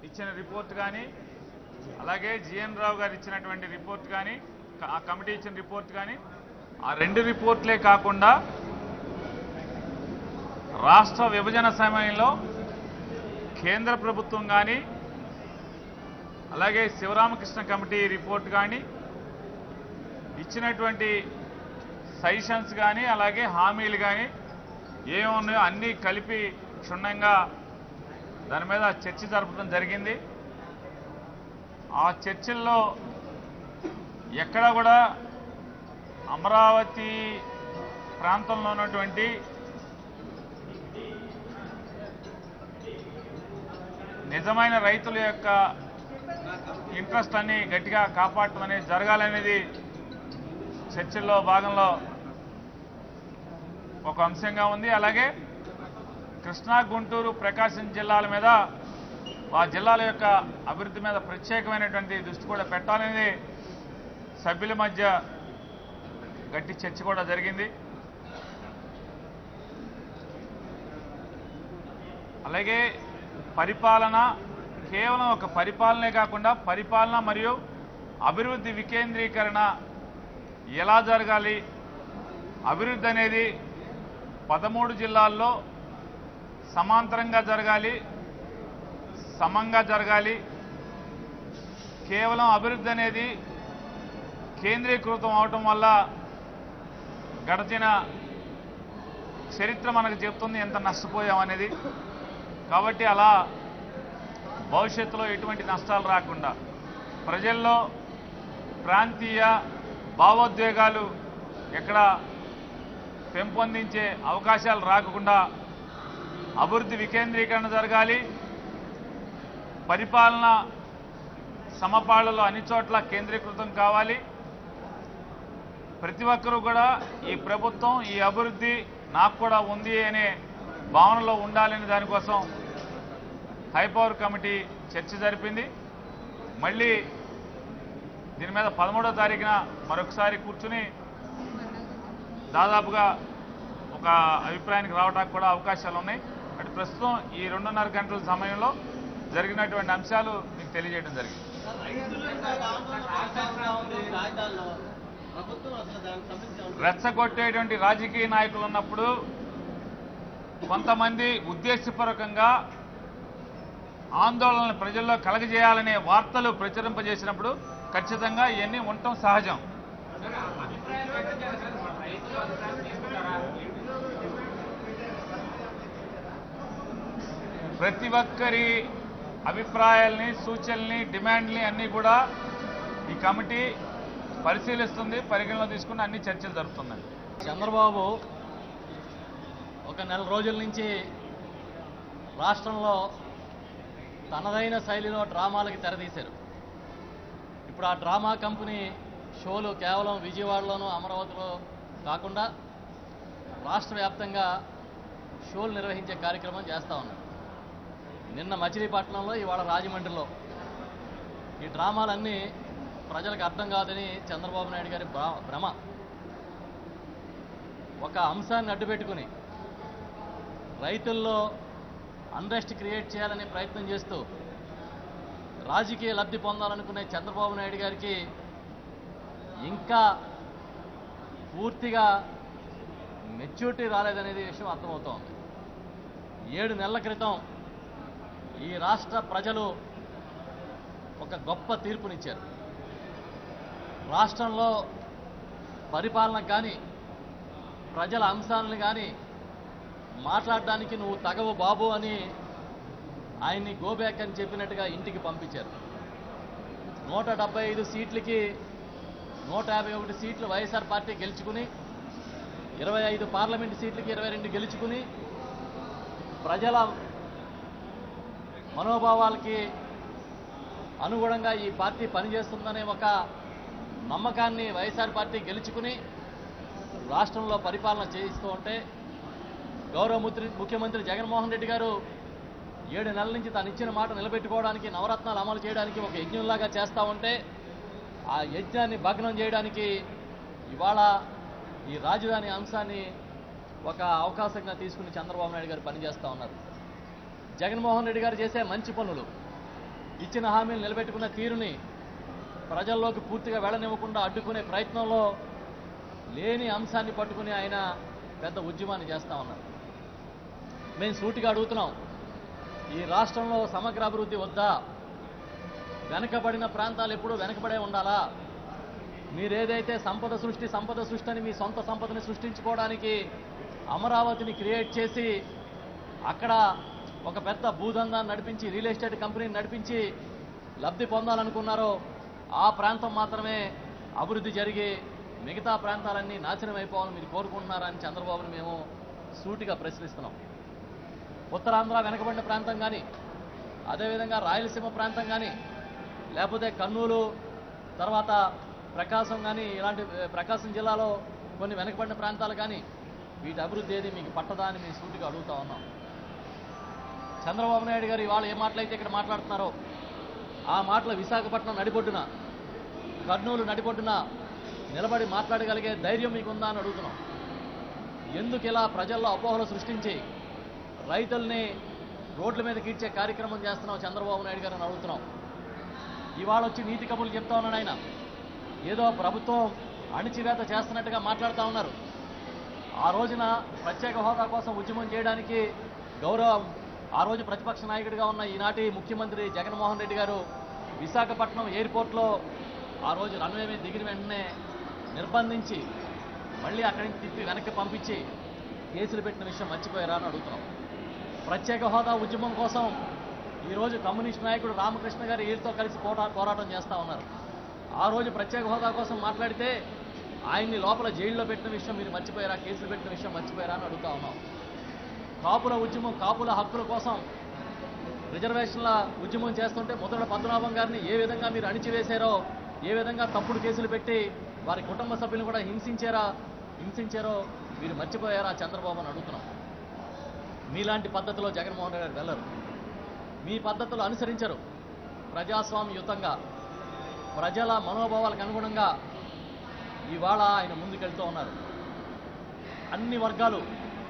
ఇచ్చిన రిపోర్ట్ కానీ అలాగే జిఎన్ రావు గారు ఇచ్చినటువంటి రిపోర్ట్ కానీ ఆ కమిటీ ఇచ్చిన రిపోర్ట్ కానీ ఆ రెండు రిపోర్ట్లే కాకుండా రాష్ట్ర విభజన సమయంలో కేంద్ర ప్రభుత్వం కానీ అలాగే శివరామకృష్ణ కమిటీ రిపోర్ట్ కానీ ఇచ్చినటువంటి సజెషన్స్ కానీ అలాగే హామీలు కానీ ఏమున్నాయో అన్నీ కలిపి క్షుణ్ణంగా దాని మీద చర్చ జరపడం జరిగింది ఆ చర్చల్లో ఎక్కడ కూడా అమరావతి ప్రాంతంలో ఉన్నటువంటి నిజమైన రైతుల యొక్క ఇంట్రెస్ట్ అన్ని గట్టిగా కాపాడటం అనేది జరగాలనేది చర్చల్లో భాగంలో ఒక అంశంగా ఉంది అలాగే కృష్ణా గుంటూరు ప్రకాశం జిల్లాల మీద ఆ జిల్లాల యొక్క అభివృద్ధి మీద ప్రత్యేకమైనటువంటి దృష్టి కూడా పెట్టాలనేది సభ్యుల మధ్య గట్టి చర్చ కూడా జరిగింది అలాగే పరిపాలన కేవలం ఒక పరిపాలనే కాకుండా పరిపాలన మరియు అభివృద్ధి వికేంద్రీకరణ ఎలా జరగాలి అభివృద్ధి అనేది పదమూడు జిల్లాల్లో సమాంతరంగా జరగాలి సమంగా జరగాలి కేవలం అభివృద్ధి అనేది కేంద్రీకృతం అవటం వల్ల గడిచిన చరిత్ర మనకు చెప్తుంది ఎంత నష్టపోయాం అనేది కాబట్టి అలా భవిష్యత్తులో ఎటువంటి నష్టాలు రాకుండా ప్రజల్లో ప్రాంతీయ భావోద్వేగాలు ఎక్కడ పెంపొందించే అవకాశాలు రాకుండా అభివృద్ధి వికేంద్రీకరణ జరగాలి పరిపాలన సమపాళ్లలో అన్ని చోట్ల కేంద్రీకృతం కావాలి ప్రతి ఒక్కరూ కూడా ఈ ప్రభుత్వం ఈ అభివృద్ధి నాకు కూడా ఉంది అనే భావనలో ఉండాలనే దానికోసం హైపవర్ కమిటీ చర్చ జరిపింది మళ్ళీ దీని మీద పదమూడో తారీఖున మరొకసారి కూర్చుని దాదాపుగా ఒక అభిప్రాయానికి రావడానికి కూడా అవకాశాలు ఉన్నాయి అంటే ప్రస్తుతం ఈ రెండున్నర గంటల సమయంలో జరిగినటువంటి అంశాలు మీకు తెలియజేయడం జరిగింది రాజధానిలో ప్రభుత్వం అసలు దానికి సంబంధించి రెచ్చగొట్టేటువంటి రాజకీయ నాయకులు ఉన్నప్పుడు కొంతమంది ఉద్దేశపూర్వకంగా ఆందోళనలు ప్రజల్లో కలగజేయాలనే వార్తలు ప్రచురింపజేసినప్పుడు ఖచ్చితంగా ఇవన్నీ ఉండటం సహజం ప్రతి ఒక్కరి అభిప్రాయాల్ని సూచనల్ని డిమాండ్ని అన్నీ కూడా ఈ కమిటీ పరిశీలిస్తుంది పరిగణలో తీసుకుని అన్ని చర్చలు జరుపుతుందండి చంద్రబాబు ఒక నెల రోజుల నుంచి రాష్ట్రంలో తనదైన శైలిలో డ్రామాలకి తెరదీశారు ఇప్పుడు ఆ డ్రామా కంపెనీ షోలు కేవలం విజయవాడలోనూ అమరావతిలో కాకుండా రాష్ట్ర వ్యాప్తంగా షోలు నిర్వహించే కార్యక్రమం చేస్తూ ఉన్నారు నిన్న మచిలీపట్నంలో ఇవాళ రాజమండ్రిలో ఈ డ్రామాలన్నీ ప్రజలకు అర్థం కాదని చంద్రబాబు నాయుడు గారి భ్ర- భ్రమ ఒక అంశాన్ని అడ్డుపెట్టుకుని రైతుల్లో అన్రెస్ట్ క్రియేట్ చేయాలనే ప్రయత్నం చేస్తూ రాజకీయ లబ్ధి పొందాలనుకునే చంద్రబాబు నాయుడు గారికి ఇంకా పూర్తిగా మెచ్యూరిటీ రాలేదనేది విషయం అర్థమవుతోంది ఏడు నెలల క్రితం ఈ రాష్ట్ర ప్రజలు ఒక గొప్ప తీర్పునిచ్చారు రాష్ట్రంలో పరిపాలన కానీ ప్రజల అంశాలను కానీ మాట్లాడడానికి నువ్వు తగవు బాబు అని ఆయన్ని గోబ్యాక్ అని చెప్పినట్టుగా ఇంటికి పంపించారు నూట డెబ్బై ఐదు సీట్లకి నూట యాభై ఒకటి సీట్లు వైఎస్ఆర్ పార్టీ గెలుచుకుని ఇరవై ఐదు పార్లమెంట్ సీట్లకి ఇరవై రెండు గెలుచుకుని ప్రజల మనోభావాలకి అనుగుణంగా ఈ పార్టీ పనిచేస్తుందనే ఒక నమ్మకాన్ని వైఎస్ఆర్ పార్టీ గెలుచుకుని రాష్ట్రంలో పరిపాలన చేయిస్తూ ఉంటే గౌరవ ముద్రి- ముఖ్యమంత్రి జగన్మోహన్ రెడ్డి గారు ఏడు నెలల నుంచి తను ఇచ్చిన మాట నిలబెట్టుకోవడానికి నవరత్నాలు అమలు చేయడానికి ఒక యజ్ఞంలాగా చేస్తూ ఉంటే ఆ యజ్ఞాన్ని భగ్నం చేయడానికి ఇవాళ ఈ రాజధాని అంశాన్ని ఒక అవకాశంగా తీసుకుని చంద్రబాబు నాయుడు గారు పనిచేస్తూ ఉన్నారు జగన్మోహన్ రెడ్డి గారు చేసే మంచి పనులు ఇచ్చిన హామీలు నిలబెట్టుకున్న తీరుని ప్రజల్లోకి పూర్తిగా వెళ్ళనివ్వకుండా అడ్డుకునే ప్రయత్నంలో లేని అంశాన్ని పట్టుకుని ఆయన పెద్ద ఉద్యమాన్ని చేస్తా ఉన్నారు మేము సూటిగా అడుగుతున్నాం ఈ రాష్ట్రంలో సమగ్ర అభివృద్ధి వద్దా వెనకబడిన ప్రాంతాలు ఎప్పుడూ వెనకబడే ఉండాలా మీరేదైతే సంపద సృష్టి సంపద సృష్టి అని మీ సొంత సంపదని సృష్టించుకోవడానికి అమరావతిని క్రియేట్ చేసి అక్కడ ఒక పెద్ద భూదందాన్ని నడిపించి రియల్ ఎస్టేట్ కంపెనీని నడిపించి లబ్ధి పొందాలనుకున్నారో ఆ ప్రాంతం మాత్రమే అభివృద్ధి జరిగి మిగతా ప్రాంతాలన్నీ నాశనం అయిపోవాలని మీరు కోరుకుంటున్నారని చంద్రబాబుని మేము సూటిగా ప్రశ్నిస్తున్నాం ఉత్తరాంధ్ర వెనకబడిన ప్రాంతం కానీ అదేవిధంగా రాయలసీమ ప్రాంతం కానీ లేకపోతే కర్నూలు తర్వాత ప్రకాశం కానీ ఇలాంటి ఏ, ప్రకాశం జిల్లాలో కొన్ని వెనకబడిన ప్రాంతాలు కానీ వీటి అభివృద్ధి ఏది మీకు పట్టదా అని మేము సూటిగా అడుగుతా ఉన్నాం చంద్రబాబు నాయుడు గారు ఇవాళ ఏ మాటలైతే ఇక్కడ మాట్లాడుతున్నారో ఆ మాటలు విశాఖపట్నం నడిబొడ్డున కర్నూలు నడిబొడ్డున నిలబడి మాట్లాడగలిగే ధైర్యం మీకుందా అని అడుగుతున్నాం ఎందుకు ఇలా ప్రజల్లో అపోహలు సృష్టించి రైతుల్ని రోడ్ల మీద కీడ్చే కార్యక్రమం చేస్తున్నాం చంద్రబాబు నాయుడు గారిని అడుగుతున్నాం ఇవాళ వచ్చి నీతి కబుర్లు చెప్తా ఉన్నాడు ఆయన ఏదో ప్రభుత్వం అణిచివేత చేస్తున్నట్టుగా మాట్లాడుతూ ఉన్నారు ఆ రోజున ప్రత్యేక హోదా కోసం ఉద్యమం చేయడానికి గౌరవ ఆ రోజు ప్రతిపక్ష నాయకుడిగా ఉన్న ఈనాటి ముఖ్యమంత్రి జగన్మోహన్ రెడ్డి గారు విశాఖపట్నం ఎయిర్పోర్ట్లో ఆ రోజు రన్వే మీద దిగిన వెంటనే నిర్బంధించి మళ్ళీ అక్కడి నుంచి తిప్పి వెనక్కి పంపించి కేసులు పెట్టిన విషయం మర్చిపోయారా అని అడుగుతున్నాం ప్రత్యేక హోదా ఉద్యమం కోసం ఈరోజు కమ్యూనిస్ట్ నాయకుడు రామకృష్ణ గారు వీళ్ళతో కలిసి పోటా పోరాటం చేస్తూ ఉన్నారు ఆ రోజు ప్రత్యేక హోదా కోసం మాట్లాడితే ఆయన్ని లోపల జైల్లో పెట్టిన విషయం మీరు మర్చిపోయారా కేసులు పెట్టిన విషయం మర్చిపోయారా అని అడుగుతా ఉన్నాం కాపుల ఉద్యమం కాపుల హక్కుల కోసం రిజర్వేషన్ల ఉద్యమం చేస్తుంటే మొదట పద్మనాభం గారిని ఏ విధంగా మీరు అణిచివేశారో ఏ విధంగా తప్పుడు కేసులు పెట్టి వారి కుటుంబ సభ్యులను కూడా హింసించారా హింసించారో మీరు మర్చిపోయారా చంద్రబాబు అని అడుగుతున్నాం మీలాంటి పద్ధతిలో జగన్మోహన్ రెడ్డి గారు వెళ్ళరు మీ పద్ధతులు అనుసరించరు ప్రజాస్వామ్యయుతంగా ప్రజల మనోభావాలకు అనుగుణంగా ఇవాళ ఆయన ముందుకెళ్తూ ఉన్నారు అన్ని వర్గాలు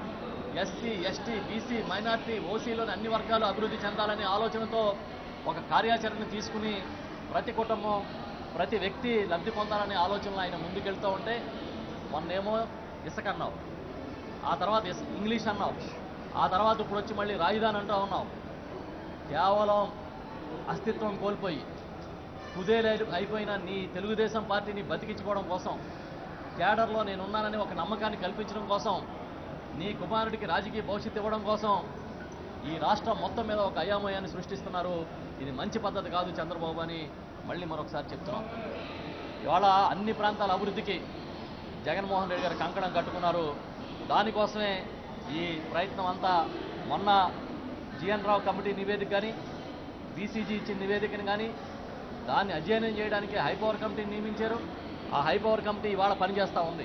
ఎస్సీ ఎస్టీ బీసీ మైనార్టీ ఓసీలోని అన్ని వర్గాలు అభివృద్ధి చెందాలనే ఆలోచనతో ఒక కార్యాచరణ తీసుకుని ప్రతి కుటుంబం ప్రతి వ్యక్తి లబ్ధి పొందాలనే ఆలోచనలో ఆయన ముందుకెళ్తూ ఉంటే మొన్నేమో ఇసుక అన్నావు ఆ తర్వాత ఇస్- ఇంగ్లీష్ అన్నావు ఆ తర్వాత ఇప్పుడు వచ్చి మళ్ళీ రాజధాని అంటూ ఉన్నావు కేవలం అస్తిత్వం కోల్పోయి కుదేలే అయిపోయిన నీ తెలుగుదేశం పార్టీని బతికించుకోవడం కోసం కేడర్లో నేనున్నానని ఒక నమ్మకాన్ని కల్పించడం కోసం నీ కుమారుడికి రాజకీయ భవిష్యత్తు ఇవ్వడం కోసం ఈ రాష్ట్రం మొత్తం మీద ఒక అయామయాన్ని సృష్టిస్తున్నారు ఇది మంచి పద్ధతి కాదు చంద్రబాబు అని మళ్ళీ మరొకసారి చెప్తున్నాం ఇవాళ అన్ని ప్రాంతాల అభివృద్ధికి జగన్మోహన్ రెడ్డి గారు కంకణం కట్టుకున్నారు దానికోసమే ఈ ప్రయత్నం అంతా మొన్న జిఎన్ రావు కమిటీ నివేదిక కానీ బీసీజీ ఇచ్చిన నివేదికను కానీ దాన్ని అధ్యయనం చేయడానికి హైపవర్ కమిటీని నియమించారు ఆ హైపవర్ కమిటీ ఇవాళ పనిచేస్తూ ఉంది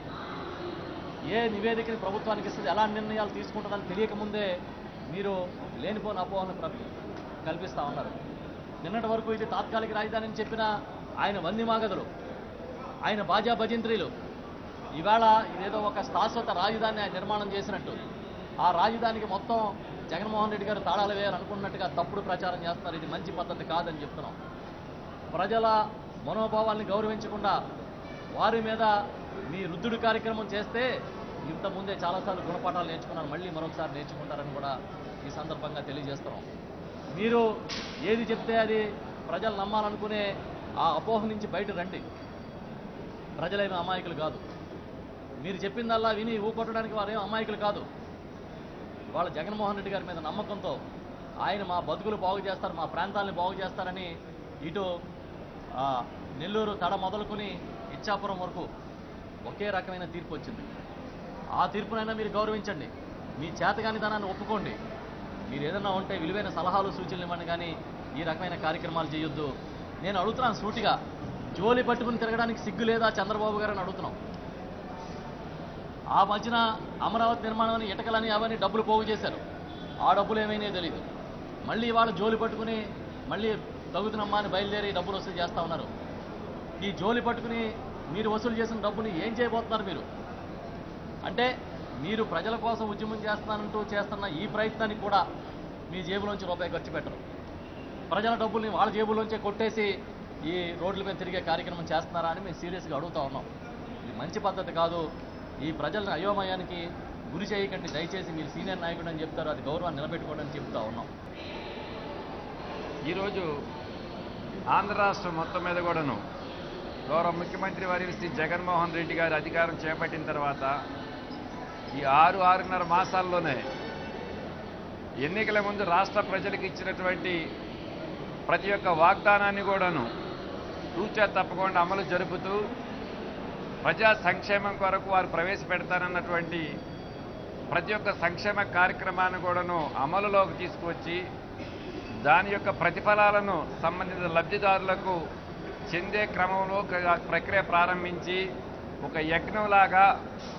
ఏ నివేదికని ప్రభుత్వానికి ఇస్తుంది ఎలాంటి నిర్ణయాలు తీసుకుంటుందని తెలియకముందే మీరు లేనిపోని అపోహలను ప్ర కల్పిస్తూ ఉన్నారు నిన్నటి వరకు ఇది తాత్కాలిక రాజధాని అని చెప్పిన ఆయన వందిమాగదులు ఆయన బాజా భజంత్రీలు ఇవాళ ఇదేదో ఒక శాశ్వత రాజధాని ఆయన నిర్మాణం చేసినట్టు ఆ రాజధానికి మొత్తం జగన్మోహన్ రెడ్డి గారు తాళాలు వేయాలనుకున్నట్టుగా తప్పుడు ప్రచారం చేస్తున్నారు ఇది మంచి పద్ధతి కాదని చెప్తున్నాం ప్రజల మనోభావాల్ని గౌరవించకుండా వారి మీద మీ రుద్దుడు కార్యక్రమం చేస్తే ఇంత ముందే చాలాసార్లు గుణపాఠాలు నేర్చుకున్నారు మళ్ళీ మరొకసారి నేర్చుకుంటారని కూడా ఈ సందర్భంగా తెలియజేస్తున్నాం మీరు ఏది చెప్తే అది ప్రజలు నమ్మాలనుకునే ఆ అపోహ నుంచి బయట రండి ప్రజలేమి అమాయకులు కాదు మీరు చెప్పిందల్లా విని ఊకొట్టడానికి వారేం అమాయకులు కాదు వాళ్ళ జగన్మోహన్ రెడ్డి గారి మీద నమ్మకంతో ఆయన మా బతుకులు బాగు చేస్తారు మా ప్రాంతాలను బాగు చేస్తారని ఇటు ఆ, నెల్లూరు తడ మొదలుకొని ఇచ్చాపురం వరకు ఒకే రకమైన తీర్పు వచ్చింది ఆ తీర్పునైనా మీరు గౌరవించండి మీ చేతగానితనాన్ని ఒప్పుకోండి మీరు ఏదైనా ఉంటే విలువైన సలహాలు సూచనలు ఇవ్వండి కానీ ఈ రకమైన కార్యక్రమాలు చేయొద్దు నేను అడుగుతున్నాను సూటిగా జోలి పట్టుకుని తిరగడానికి సిగ్గు లేదా చంద్రబాబు గారు అని అడుగుతున్నాం ఆ మధ్యన అమరావతి నిర్మాణాన్ని ఇటకలని అవన్నీ డబ్బులు పోగు చేశారు ఆ డబ్బులు ఏమైనా తెలియదు మళ్ళీ వాళ్ళు జోలి పట్టుకుని మళ్ళీ తగుతున్నమ్మా అని బయలుదేరి డబ్బులు వసూలు చేస్తూ ఉన్నారు ఈ జోలి పట్టుకుని మీరు వసూలు చేసిన డబ్బుని ఏం చేయబోతున్నారు మీరు అంటే మీరు ప్రజల కోసం ఉద్యమం చేస్తానంటూ చేస్తున్న ఈ ప్రయత్నానికి కూడా మీ జేబులోంచి రూపాయి ఖర్చు పెట్టరు ప్రజల డబ్బుల్ని వాళ్ళ జేబులోంచే కొట్టేసి ఈ రోడ్ల మీద తిరిగే కార్యక్రమం చేస్తున్నారా అని మేము సీరియస్గా అడుగుతా ఉన్నాం ఇది మంచి పద్ధతి కాదు ఈ ప్రజలను అయోమయానికి గురి చేయకండి దయచేసి మీరు సీనియర్ నాయకుడు అని చెప్తారు అది గౌరవాన్ని నిలబెట్టుకోండి అని చెప్తా ఉన్నాం ఈరోజు ఆంధ్ర రాష్ట్రం మొత్తం మీద కూడాను గౌరవ ముఖ్యమంత్రి వారి శ్రీ జగన్మోహన్ రెడ్డి గారి అధికారం చేపట్టిన తర్వాత ఈ ఆరు ఆరున్నర మాసాల్లోనే ఎన్నికల ముందు రాష్ట్ర ప్రజలకు ఇచ్చినటువంటి ప్రతి ఒక్క వాగ్దానాన్ని కూడాను తూచా తప్పకుండా అమలు జరుపుతూ ప్రజా సంక్షేమం కొరకు వారు ప్రవేశపెడతానన్నటువంటి ప్రతి ఒక్క సంక్షేమ కార్యక్రమాన్ని కూడాను అమలులోకి తీసుకువచ్చి దాని యొక్క ప్రతిఫలాలను సంబంధిత లబ్ధిదారులకు చెందే క్రమంలో ఒక ప్రక్రియ ప్రారంభించి ఒక యజ్ఞంలాగా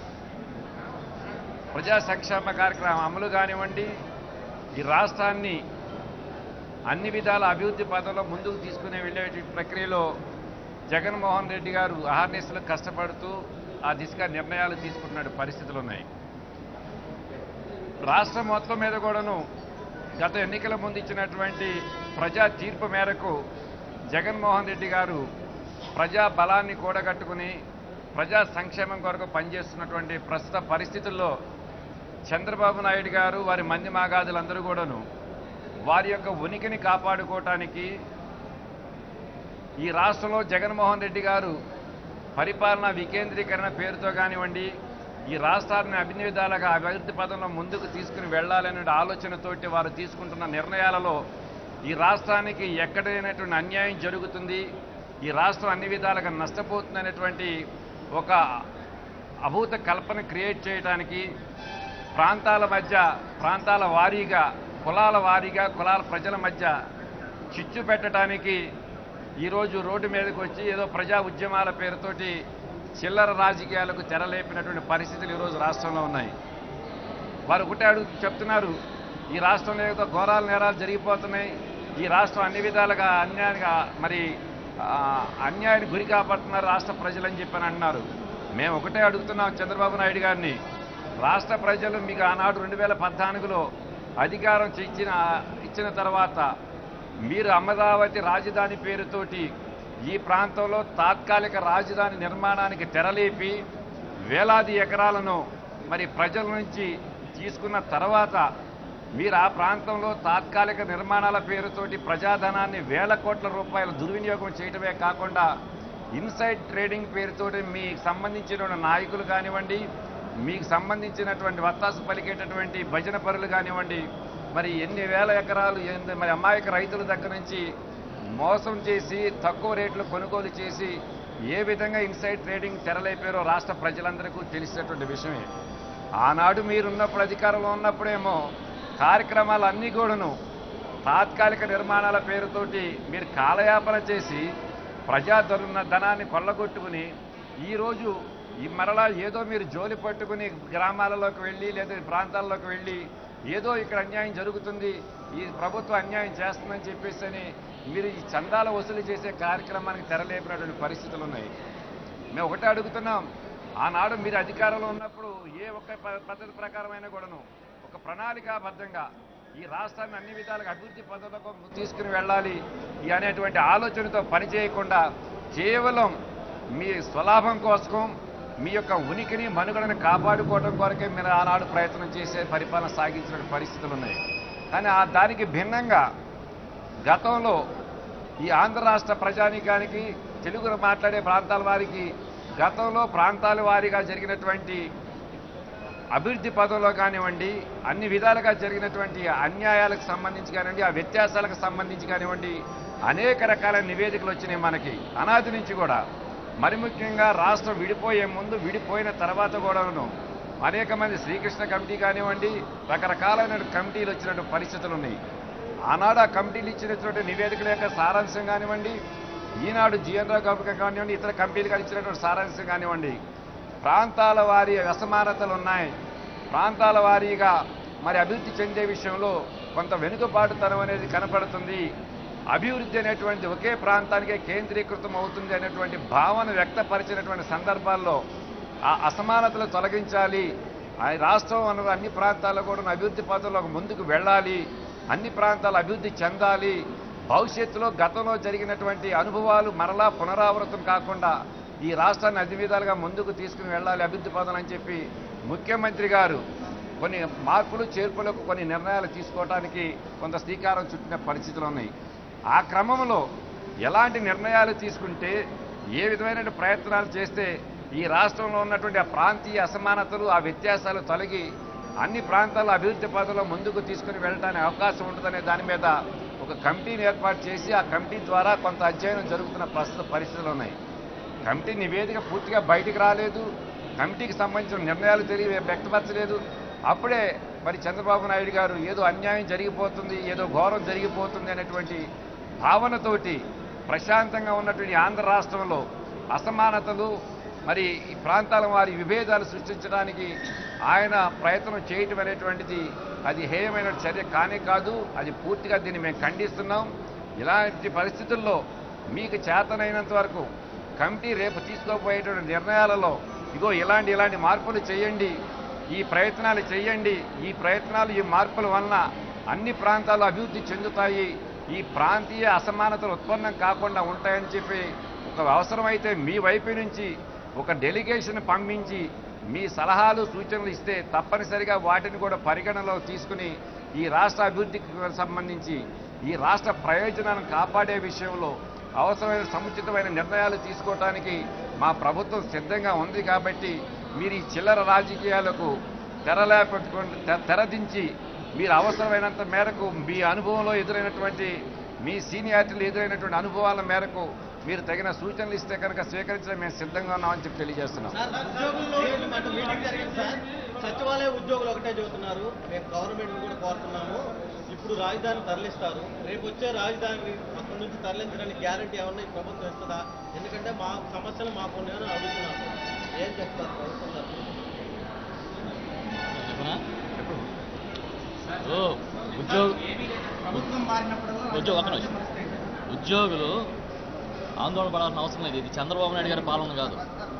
ప్రజా సంక్షేమ కార్యక్రమం అమలు కానివ్వండి ఈ రాష్ట్రాన్ని అన్ని విధాల అభివృద్ధి పదంలో ముందుకు తీసుకునే వెళ్ళే ప్రక్రియలో జగన్మోహన్ రెడ్డి గారు అహర్నిశలు కష్టపడుతూ ఆ దిశగా నిర్ణయాలు తీసుకుంటున్న పరిస్థితులు ఉన్నాయి రాష్ట్రం మొత్తం మీద కూడాను గత ఎన్నికల ముందు ఇచ్చినటువంటి ప్రజా తీర్పు మేరకు జగన్మోహన్ రెడ్డి గారు ప్రజా బలాన్ని కూడగట్టుకుని ప్రజా సంక్షేమం కొరకు పనిచేస్తున్నటువంటి ప్రస్తుత పరిస్థితుల్లో చంద్రబాబు నాయుడు గారు వారి మంది మాగాదులందరూ కూడాను వారి యొక్క ఉనికిని కాపాడుకోవటానికి ఈ రాష్ట్రంలో జగన్మోహన్ రెడ్డి గారు పరిపాలన వికేంద్రీకరణ పేరుతో కానివ్వండి ఈ రాష్ట్రాన్ని అన్ని విధాలుగా అభివృద్ధి పదంలో ముందుకు తీసుకుని వెళ్ళాలనే ఆలోచనతోటి వారు తీసుకుంటున్న నిర్ణయాలలో ఈ రాష్ట్రానికి ఎక్కడైనటువంటి అన్యాయం జరుగుతుంది ఈ రాష్ట్రం అన్ని విధాలుగా నష్టపోతుందనేటువంటి ఒక అభూత కల్పన క్రియేట్ చేయడానికి ప్రాంతాల మధ్య ప్రాంతాల వారీగా కులాల వారీగా కులాల ప్రజల మధ్య చిచ్చు పెట్టడానికి ఈరోజు రోడ్డు మీదకి వచ్చి ఏదో ప్రజా ఉద్యమాల పేరుతోటి చిల్లర రాజకీయాలకు తెరలేపినటువంటి పరిస్థితులు ఈరోజు రాష్ట్రంలో ఉన్నాయి వారు ఒకటే అడుగు చెప్తున్నారు ఈ రాష్ట్రంలో ఏదో ఘోరాల నేరాలు జరిగిపోతున్నాయి ఈ రాష్ట్రం అన్ని విధాలుగా అన్యాయంగా మరి ఆ, అన్యాయానికి గురి కాపాడుతున్నారు రాష్ట్ర ప్రజలని చెప్పని అంటున్నారు మేము ఒకటే అడుగుతున్నాం చంద్రబాబు నాయుడు గారిని రాష్ట్ర ప్రజలు మీకు ఆనాడు రెండు వేల పద్నాలుగులో అధికారం ఇచ్చిన ఇచ్చిన తర్వాత మీరు అమరావతి రాజధాని పేరుతోటి ఈ ప్రాంతంలో తాత్కాలిక రాజధాని నిర్మాణానికి తెరలేపి వేలాది ఎకరాలను మరి ప్రజల నుంచి తీసుకున్న తర్వాత మీరు ఆ ప్రాంతంలో తాత్కాలిక నిర్మాణాల పేరుతోటి ప్రజాధనాన్ని వేల కోట్ల రూపాయల దుర్వినియోగం చేయడమే కాకుండా ఇన్సైడ్ ట్రేడింగ్ పేరుతోటి మీకు సంబంధించిన నాయకులు కానివ్వండి మీకు సంబంధించినటువంటి వత్తాసు పలికేటటువంటి భజన పరులు కానివ్వండి మరి ఎన్ని వేల ఎకరాలు ఎన్ని మరి అమాయక రైతుల దగ్గర నుంచి మోసం చేసి తక్కువ రేట్లు కొనుగోలు చేసి ఏ విధంగా ఇన్సైడ్ ట్రేడింగ్ తెరలైపోయారో రాష్ట్ర ప్రజలందరికీ తెలిసినటువంటి విషయమే ఆనాడు మీరున్నప్పుడు అధికారంలో ఉన్నప్పుడేమో కార్యక్రమాలు అన్నీ కూడాను తాత్కాలిక నిర్మాణాల పేరుతోటి మీరు కాలయాపన చేసి ప్రజా ధన ధనాన్ని కొల్లగొట్టుకుని ఈరోజు ఈ మరలా ఏదో మీరు జోలి పట్టుకుని గ్రామాలలోకి వెళ్ళి లేదా ప్రాంతాల్లోకి వెళ్ళి ఏదో ఇక్కడ అన్యాయం జరుగుతుంది ఈ ప్రభుత్వం అన్యాయం చేస్తుందని చెప్పేసి అని మీరు ఈ చందాల వసూలు చేసే కార్యక్రమానికి తెరలేపినటువంటి పరిస్థితులు ఉన్నాయి మేము ఒకటే అడుగుతున్నాం ఆనాడు మీరు అధికారంలో ఉన్నప్పుడు ఏ ఒక్క ప- పద్ధతి ప్రకారమైనా కూడాను ఒక ప్రణాళికాబద్ధంగా ఈ రాష్ట్రాన్ని అన్ని విధాలుగా అభివృద్ధి పద్ధతులకు తీసుకుని వెళ్ళాలి ఈ అనేటువంటి ఆలోచనతో పనిచేయకుండా కేవలం మీ స్వలాభం కోసం మీ యొక్క ఉనికిని మనుగడని కాపాడుకోవడం కొరకే మీరు ఆనాడు ప్రయత్నం చేసే పరిపాలన సాగించిన పరిస్థితులు ఉన్నాయి కానీ ఆ దానికి భిన్నంగా గతంలో ఈ ఆంధ్ర రాష్ట్ర ప్రజానీకానికి తెలుగు మాట్లాడే ప్రాంతాల వారికి గతంలో ప్రాంతాల వారీగా జరిగినటువంటి అభివృద్ధి పదంలో కానివ్వండి అన్ని విధాలుగా జరిగినటువంటి అన్యాయాలకు సంబంధించి కానివ్వండి ఆ వ్యత్యాసాలకు సంబంధించి కానివ్వండి అనేక రకాల నివేదికలు వచ్చినాయి మనకి అనాది నుంచి కూడా మరి ముఖ్యంగా రాష్ట్రం విడిపోయే ముందు విడిపోయిన తర్వాత కూడాను అనేక మంది శ్రీకృష్ణ కమిటీ కానివ్వండి రకరకాలైన కమిటీలు వచ్చినటువంటి పరిస్థితులు ఉన్నాయి ఆనాడు ఆ కమిటీలు ఇచ్చినటువంటి నివేదికల యొక్క సారాంశం కానివ్వండి ఈనాడు జిఎన్ రావు కమిటీ కానివ్వండి ఇతర కమిటీలు ఇచ్చినటువంటి సారాంశం కానివ్వండి ప్రాంతాల వారి అసమానతలు ఉన్నాయి ప్రాంతాల వారీగా మరి అభివృద్ధి చెందే విషయంలో కొంత వెనుకబాటుతనం అనేది కనపడుతుంది అభివృద్ధి అనేటువంటి ఒకే ప్రాంతానికే కేంద్రీకృతం అవుతుంది అనేటువంటి భావన వ్యక్తపరిచినటువంటి సందర్భాల్లో ఆ అసమానతలు తొలగించాలి ఆ రాష్ట్రం అన్న అన్ని ప్రాంతాల్లో కూడా అభివృద్ధి పథంలో ముందుకు వెళ్ళాలి అన్ని ప్రాంతాలు అభివృద్ధి చెందాలి భవిష్యత్తులో గతంలో జరిగినటువంటి అనుభవాలు మరలా పునరావృతం కాకుండా ఈ రాష్ట్రాన్ని అన్ని విధాలుగా ముందుకు తీసుకుని వెళ్ళాలి అభివృద్ధి పదం అని చెప్పి ముఖ్యమంత్రి గారు కొన్ని మార్పులు చేర్పులకు కొన్ని నిర్ణయాలు తీసుకోవడానికి కొంత శ్రీకారం చుట్టిన పరిస్థితులు ఉన్నాయి ఆ క్రమంలో ఎలాంటి నిర్ణయాలు తీసుకుంటే ఏ విధమైన ప్రయత్నాలు చేస్తే ఈ రాష్ట్రంలో ఉన్నటువంటి ఆ ప్రాంతీయ అసమానతలు ఆ వ్యత్యాసాలు తొలగి అన్ని ప్రాంతాల అభివృద్ధి పదంలో ముందుకు తీసుకుని వెళ్ళడానికి అవకాశం ఉంటుందనే దాని మీద ఒక కమిటీని ఏర్పాటు చేసి ఆ కమిటీ ద్వారా కొంత అధ్యయనం జరుగుతున్న ప్రస్తుత పరిస్థితులు ఉన్నాయి కమిటీ నివేదిక పూర్తిగా బయటికి రాలేదు కమిటీకి సంబంధించిన నిర్ణయాలు తెలియ వ్యక్తపరచలేదు అప్పుడే మరి చంద్రబాబు నాయుడు గారు ఏదో అన్యాయం జరిగిపోతుంది ఏదో ఘోరం జరిగిపోతుంది అనేటువంటి భావనతోటి ప్రశాంతంగా ఉన్నటువంటి ఆంధ్ర రాష్ట్రంలో అసమానతలు మరి ఈ ప్రాంతాల వారి విభేదాలు సృష్టించడానికి ఆయన ప్రయత్నం చేయటం అనేటువంటిది అది హేయమైన చర్య కానే కాదు అది పూర్తిగా దీన్ని మేము ఖండిస్తున్నాం ఇలాంటి పరిస్థితుల్లో మీకు చేతనైనంత వరకు కమిటీ రేపు తీసుకోబోయేటువంటి నిర్ణయాలలో ఇగో ఇలాంటి ఇలాంటి మార్పులు చేయండి ఈ ప్రయత్నాలు చేయండి ఈ ప్రయత్నాలు ఈ మార్పుల వలన అన్ని ప్రాంతాలు అభివృద్ధి చెందుతాయి ఈ ప్రాంతీయ అసమానతలు ఉత్పన్నం కాకుండా ఉంటాయని చెప్పి ఒక అవసరమైతే మీ వైపు నుంచి ఒక డెలిగేషన్ పంపించి మీ సలహాలు సూచనలు ఇస్తే తప్పనిసరిగా వాటిని కూడా పరిగణనలో తీసుకుని ఈ రాష్ట్ర అభివృద్ధికి సంబంధించి ఈ రాష్ట్ర ప్రయోజనాలను కాపాడే విషయంలో అవసరమైన సముచితమైన నిర్ణయాలు తీసుకోవటానికి మా ప్రభుత్వం సిద్ధంగా ఉంది కాబట్టి మీరు ఈ చిల్లర రాజకీయాలకు తెరలేపెట్టుకొని తె- తెరదించి మీరు అవసరమైనంత మేరకు మీ అనుభవంలో ఎదురైనటువంటి మీ సీనియారిటీలు ఎదురైనటువంటి అనుభవాల మేరకు మీరు తగిన సూచనలు ఇస్తే కనుక స్వీకరించడం మేము సిద్ధంగా ఉన్నామని చెప్పి తెలియజేస్తున్నాం సార్ ఉద్యోగుల్లో మాకు మీటింగ్ జరిగింది సార్ సచివాలయ ఉద్యోగులు ఒకటే చెబుతున్నారు మేము గవర్నమెంట్ కూడా కోరుతున్నాము ఇప్పుడు రాజధాని తరలిస్తారు రేపు వచ్చే రాజధాని అక్కడి నుంచి తరలించడానికి గ్యారంటీ ఏమన్నా ఈ ప్రభుత్వం ఇస్తుందా ఎందుకంటే మా సమస్యలు మాకు ఉన్నాయని అడుగుతున్నాము ఏం చెప్తారు ప్రభుత్వం తరఫున? చెప్పనా? ఓ, ఉద్యోగ ఉద్యోగ ఒక్క నిమిషం. ఉద్యోగులు ఆందోళన పడాల్సిన అవసరం లేదు ఇది చంద్రబాబు నాయుడు గారి పాలన కాదు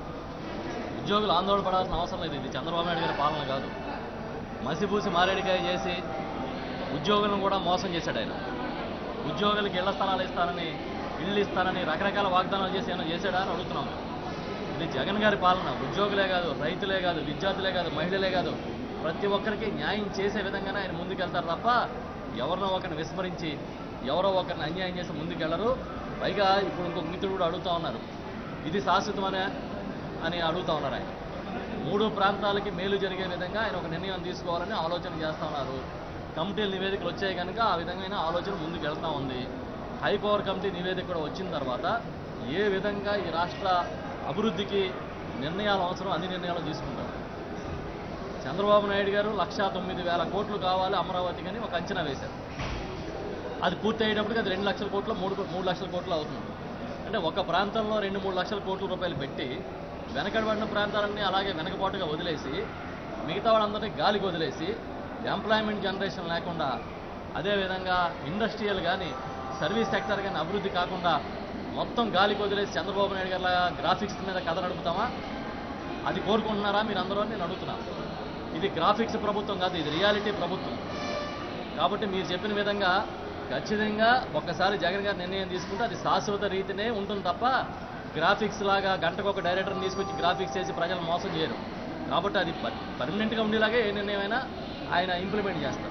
ఉద్యోగులు ఆందోళన పడాల్సిన అవసరం లేదు ఇది చంద్రబాబు నాయుడు గారి పాలన కాదు మసిపూసి మారేడికాయ చేసి ఉద్యోగులను కూడా మోసం చేశాడు ఆయన ఉద్యోగులకి ఇళ్ల స్థలాలు ఇస్తానని ఇళ్ళు ఇస్తానని రకరకాల వాగ్దానాలు చేసి ఏమైనా చేశాడా అని అడుగుతున్నాం ఇది జగన్ గారి పాలన ఉద్యోగులే కాదు రైతులే కాదు విద్యార్థులే కాదు మహిళలే కాదు ప్రతి ఒక్కరికి న్యాయం చేసే విధంగానే ఆయన ముందుకెళ్తారు తప్ప ఎవరినో ఒకరిని విస్మరించి ఎవరో ఒకరిని అన్యాయం చేసి ముందుకెళ్లరు పైగా ఇప్పుడు ఇంకొక మిత్రుడు కూడా అడుగుతా ఉన్నారు ఇది శాశ్వతమనే అని అడుగుతా ఉన్నారు ఆయన మూడు ప్రాంతాలకి మేలు జరిగే విధంగా ఆయన ఒక నిర్ణయం తీసుకోవాలని ఆలోచన చేస్తా ఉన్నారు కమిటీల నివేదికలు వచ్చాయి కనుక ఆ విధమైన ఆలోచన ముందుకు వెళ్తా ఉంది హై పవర్ కమిటీ నివేదిక కూడా వచ్చిన తర్వాత ఏ విధంగా ఈ రాష్ట్ర అభివృద్ధికి నిర్ణయాలు అవసరం అన్ని నిర్ణయాలు తీసుకుంటారు చంద్రబాబు నాయుడు గారు లక్షా తొమ్మిది వేల కోట్లు కావాలి అమరావతికి అని ఒక అంచనా వేశారు అది పూర్తి అయ్యేటప్పటికి అది రెండు లక్షల కోట్లు మూడు మూడు లక్షల కోట్లు అవుతుంది అంటే ఒక ప్రాంతంలో రెండు మూడు లక్షల కోట్ల రూపాయలు పెట్టి వెనకబడిన ప్రాంతాలన్నీ అలాగే వెనకబాటుగా వదిలేసి మిగతా వాళ్ళందరినీ గాలికి వదిలేసి ఎంప్లాయ్మెంట్ జనరేషన్ లేకుండా అదేవిధంగా ఇండస్ట్రియల్ కానీ సర్వీస్ సెక్టర్ కానీ అభివృద్ధి కాకుండా మొత్తం గాలికి వదిలేసి చంద్రబాబు నాయుడు గారి గ్రాఫిక్స్ మీద కథ నడుపుతామా అది కోరుకుంటున్నారా మీరు అందరూ అని నేను అడుగుతున్నాను ఇది గ్రాఫిక్స్ ప్రభుత్వం కాదు ఇది రియాలిటీ ప్రభుత్వం కాబట్టి మీరు చెప్పిన విధంగా ఖచ్చితంగా ఒక్కసారి జగన్ గారు నిర్ణయం తీసుకుంటే అది శాశ్వత రీతినే ఉంటుంది తప్ప గ్రాఫిక్స్ లాగా గంటకు ఒక డైరెక్టర్ని తీసుకొచ్చి గ్రాఫిక్స్ చేసి ప్రజలు మోసం చేయరు కాబట్టి అది పర్మనెంట్గా ఉండేలాగే ఏ నిర్ణయమైనా ఆయన ఇంప్లిమెంట్ చేస్తారు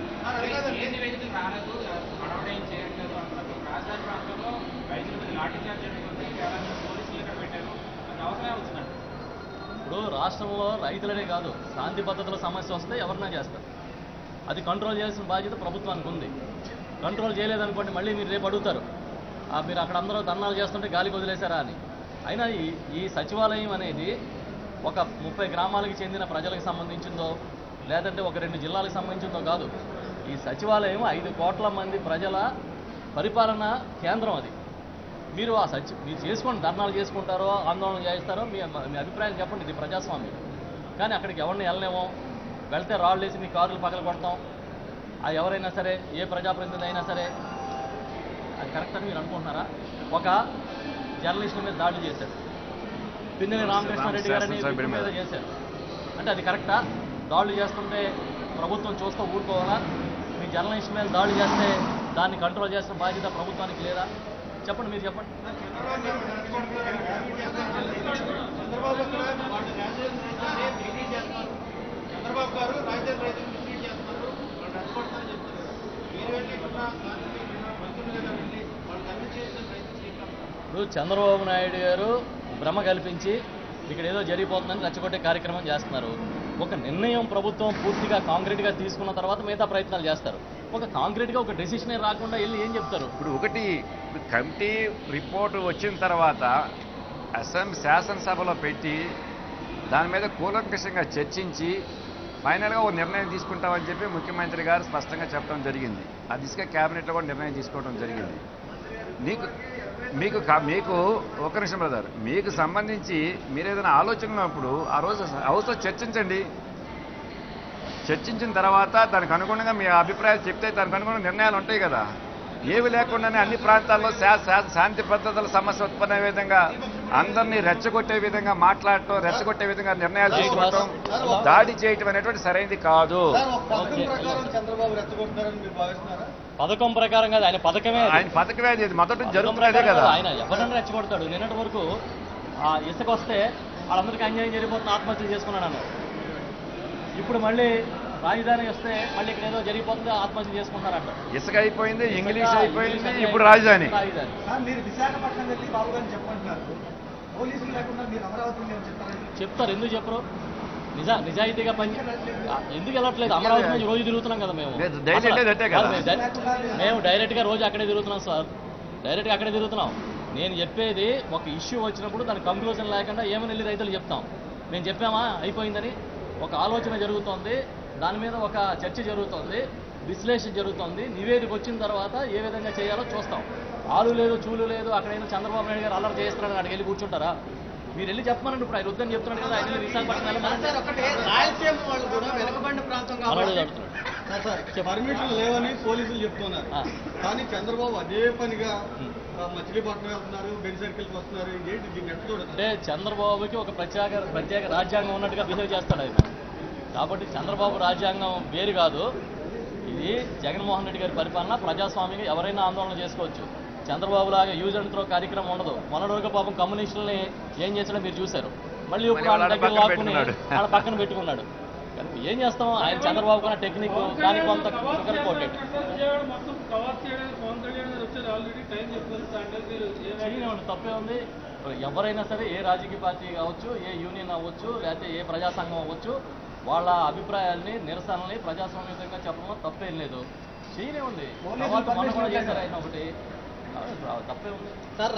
ఏ నివేదికలు రాలేదు గొడవ ఏం చేయట్లేదు అంటున్నారు రాజధాని ప్రాంతంలో రైతుల మీద లాఠీ చార్జ్ జరుగుతుంది కేవలం పోలీసులు ఇక్కడ పెట్టారు అది అవసరమే వచ్చిందండి ఇప్పుడు రాష్ట్రంలో రైతులనే కాదు శాంతి భద్రతల సమస్య వస్తే ఎవరినా చేస్తారు అది కంట్రోల్ చేయాల్సిన బాధ్యత ప్రభుత్వానికి ఉంది కంట్రోల్ చేయలేదనుకోండి మళ్ళీ మీరు రేపు అడుగుతారు ఆ, మీరు అక్కడ అందరూ ధర్నాలు చేస్తుంటే గాలికి వదిలేశారా అని అయినా ఈ ఈ సచివాలయం అనేది ఒక ముప్పై గ్రామాలకు చెందిన ప్రజలకు సంబంధించిందో లేదంటే ఒక రెండు జిల్లాలకు సంబంధించిందో కాదు ఈ సచివాలయం ఐదు కోట్ల మంది ప్రజల పరిపాలన కేంద్రం అది మీరు ఆ సచి మీరు చేసుకోండి ధర్నాలు చేసుకుంటారో ఆందోళన చేస్తారో మీ మీ అభిప్రాయం చెప్పండి ఇది ప్రజాస్వామ్యం కానీ అక్కడికి ఎవరిని వెళ్ళలేమో వెళ్తే రాళ్ళు వేసి మీ కార్లు పగల కొడతాం ఆ ఎవరైనా సరే ఏ ప్రజాప్రతినిధి అయినా సరే అది కరెక్ట్ అని మీరు అనుకుంటున్నారా ఒక జర్నలిస్టుల మీద దాడులు చేశారు పిన్నెల రామకృష్ణారెడ్డి గారని శాసనసభ్యుడి మీద మీద. చేశారు అంటే అది కరెక్టా దాడులు చేస్తుంటే ప్రభుత్వం చూస్తూ ఊరుకోవాలా మీ జర్నలిస్ట్ మీద దాడులు చేస్తే దాన్ని కంట్రోల్ చేసిన బాధ్యత ప్రభుత్వానికి లేదా చెప్పండి మీరు చెప్పండి చంద్రబాబు అక్కడ వాళ్ళు రాజధాని రైతులనే భేటీ చేస్తున్నారు చంద్రబాబు గారు రాజధాని రైతులు భేటీ చేస్తున్నారు వాళ్ళు రెచ్చగొడతారని చెప్తున్నారు మీరు వెళ్ళి ఇక్కడ గాంధీ మంత్రులు కదా వెళ్ళి వాళ్ళు కన్విన్స్ చేసిన రైతులు చేయగలుగుతారు ఇప్పుడు చంద్రబాబు నాయుడు గారు భ్రమ కల్పించి ఇక్కడ ఏదో జరిగిపోతుందని రెచ్చగొట్టే కార్యక్రమం చేస్తున్నారు ఒక నిర్ణయం ప్రభుత్వం పూర్తిగా కాంక్రీట్గా తీసుకున్న తర్వాత మిగతా ప్రయత్నాలు చేస్తారు ఒక కాంక్రీట్గా ఒక డెసిషనే రాకుండా వెళ్ళి ఏం చెప్తారు ఇప్పుడు ఒకటి ఇప్పుడు కమిటీ రిపోర్ట్ వచ్చిన తర్వాత అసెంబ్లీ శాసనసభలో పెట్టి దాని మీద కూలంకషంగా చర్చించి ఫైనల్గా ఒక నిర్ణయం తీసుకుంటామని చెప్పి ముఖ్యమంత్రి గారు స్పష్టంగా చెప్పడం జరిగింది ఆ దిశగా క్యాబినెట్లో కూడా నిర్ణయం తీసుకోవడం జరిగింది మీకు మీకు కా- మీకు ఒక నిమిషం బ్రదర్ మీకు సంబంధించి మీరు ఏదైనా ఆలోచన ఉన్నప్పుడు ఆ రోజు హౌస్లో చర్చించండి చర్చించిన తర్వాత దానికి అనుగుణంగా మీ అభిప్రాయాలు చెప్తే దానికి అనుగుణంగా నిర్ణయాలు ఉంటాయి కదా ఏవి లేకుండానే అన్ని ప్రాంతాల్లో శా- శా- శాంతి భద్రతల సమస్య ఉత్పన్నమయ్యే విధంగా అందరినీ రెచ్చగొట్టే విధంగా మాట్లాడటం రెచ్చగొట్టే విధంగా నిర్ణయాలు తీసుకోవటం దాడి చేయటం అనేటువంటి సరైనది కాదు సార్ ఒక పథకం ఓకే. ప్రకారం చంద్రబాబు రెచ్చగొడుతున్నారని మీరు భావిస్తున్నారా పథకం ప్రకారం కాదు ఆయన పథకమే అది. ఆయన పథకమే అది మొదటి పథకం జరుగుతున్నదే ప్రకారం కదా కాదు. ఆయన ఎవరన్నా రెచ్చగొడతాడు నిన్నటి వరకు ఆ ఇసుక వస్తే వాళ్ళందరికీ అన్యాయం జరిగిపోతున్న ఆత్మహత్య చేసుకున్నాడు అన్నారు ఇప్పుడు మళ్ళీ రాజధాని వస్తే మళ్ళీ ఇక్కడ ఏదో జరిగిపోతుంది ఆత్మహత్య చేసుకుంటారంట ఇసుక అయిపోయింది ఇంగ్లీష్ అయిపోయింది ఇప్పుడు రాజధాని రాజధాని సార్ మీరు విశాఖపట్నం వెళ్ళి బాబు గారిని చెప్పంటున్నారు పోలీసులు లేకుండా మీరు అమరావతి మేము చెప్తారని చెప్తారు ఎందుకు చెప్పరు నిజా నిజాయితీగా పని ఆ, ఎందుకు వెళ్ళట్లేదు అమరావతి నుంచి రోజు తిరుగుతున్నాం కదా మేము లేదు, డైలీ అసలు- వెళ్ళేది అట్టే కదా. కాదు, మేము డై- మేము డైరెక్ట్గా రోజు అక్కడే తిరుగుతున్నాం సార్ డైరెక్ట్గా అక్కడే తిరుగుతున్నాం నేను చెప్పేది ఒక ఇష్యూ వచ్చినప్పుడు దాని కంక్లూజన్ లేకుండా ఏమని వెళ్ళి రైతులు చెప్తాం మేము చెప్పామా అయిపోయిందని ఒక ఆలోచన జరుగుతోంది దాని మీద ఒక చర్చ జరుగుతోంది విశ్లేషణ జరుగుతోంది నివేదిక వచ్చిన తర్వాత ఏ విధంగా చేయాలో చూస్తాం ఆలు లేదు చూలు లేదు అక్కడైనా చంద్రబాబు నాయుడు గారు అల్లరి చేస్తున్నాడు అక్కడికి వెళ్ళి కూర్చుంటారా మీరు వెళ్ళి చెప్పమనండి ఇప్పుడు ఆయన వద్దని చెప్తున్నాడు కదా ఆయన వెళ్ళి విశాఖపట్నం వెళ్ళమని సార్ ఒకటి రాయలసీమ వాళ్ళు కూడా వెనకబడిన ప్రాంతం మనోడు కాబట్టి చెప్తున్నాడు సార్, సార్ పర్మిషన్ లేవని పోలీసులు చెప్తున్నారు ఆ. కానీ చంద్రబాబు అదే పనిగా ఉం. ఆ, మచిలీపట్నం వెళ్తున్నారు బెన్ సర్కిల్కి వస్తున్నారు ఏంటి దీన్ని ఎట్లా చూడదు అంటే చంద్రబాబుకి ఒక ప్రత్యేక ప్రత్యేక రాజ్యాంగం ఉన్నట్టుగా బిహేవ్ చేస్తాడు ఆయన కాబట్టి చంద్రబాబు రాజ్యాంగం వేరు కాదు ఇది జగన్మోహన్ రెడ్డి గారి పరిపాలన ప్రజాస్వామ్యంగా ఎవరైనా ఆందోళన చేసుకోవచ్చు చంద్రబాబు లాగా యూజ్ అండ్ త్రో కార్యక్రమం ఉండదు మొన్నటి పాపం కమ్యూనిస్టులని ఏం చేసాడో మీరు చూశారు మళ్ళీ ఇప్పుడు మళ్ళీ వాళ్ళ వాళ్ళ దగ్గర పక్కన లాక్కుని పెట్టుకున్నాడు. వాళ్ళ పక్కన పెట్టుకున్నాడు కానీ ఏం చేస్తాం ఆయన చంద్రబాబు కన్నా టెక్నిక్ కానీ కొంత కోటెడ్ విజయవాడ మొత్తం కవర్ చేయడానికి పవన్ కళ్యాణ్ గారు వచ్చారు ఆల్రెడీ టైం చెప్పారు సండే మీరు ఏ చేయనివ్వండి తప్పే ఉంది ఎవరైనా సరే ఏ రాజకీయ పార్టీ కావచ్చు ఏ యూనియన్ అవ్వచ్చు లేకపోతే ఏ ప్రజా సంఘం అవ్వచ్చు వాళ్ళ అభిప్రాయాల్ని నిరసనల్ని ప్రజాస్వామ్యంగా చెప్పడంలో తప్పేం లేదు చేయనివ్వండి తర్వాత మొన్న కూడా చేశారు ఆయన ఒకటి ఆ, తప్పే ఉంది సార్